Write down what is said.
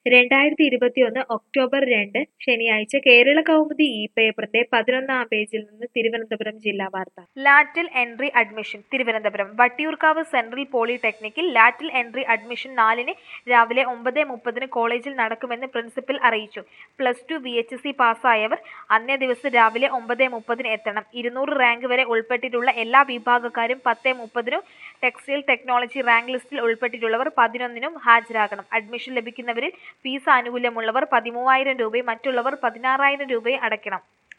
രണ്ടായിരത്തി ഇരുപത്തിയൊന്ന് ഒക്ടോബർ രണ്ട് ശനിയാഴ്ച കേരള കൗമുദി ഈ പേപ്പറിന്റെ പതിനൊന്നാം പേജിൽ നിന്ന് തിരുവനന്തപുരം ജില്ലാ വാർത്ത lateral entry admission Thiruvananthapuram Vattiyoorkavu central പോളിടെക്നിക്കിൽ ലാറ്റൽ എൻട്രി അഡ്മിഷൻ നാലിന് രാവിലെ ഒമ്പത് മുപ്പതിന് കോളേജിൽ നടക്കുമെന്ന് പ്രിൻസിപ്പൽ അറിയിച്ചു plus two V H C പാസ്സായവർ അന്നേ ദിവസം രാവിലെ ഒമ്പത് മുപ്പതിന് എത്തണം ഇരുന്നൂറ് റാങ്ക് വരെ ഉൾപ്പെട്ടിട്ടുള്ള എല്ലാ വിഭാഗക്കാരും പത്ത് മുപ്പതിനും ടെക്സ്റ്റൈൽ ടെക്നോളജി റാങ്ക് ലിസ്റ്റിൽ ഉൾപ്പെട്ടിട്ടുള്ളവർ പതിനൊന്നിനും ഹാജരാകണം അഡ്മിഷൻ ലഭിക്കുന്നവരിൽ ഫീസ് ആനുകൂല്യമുള്ളവർ പതിമൂവായിരം രൂപയും മറ്റുള്ളവർ പതിനാറായിരം രൂപയും അടയ്ക്കണം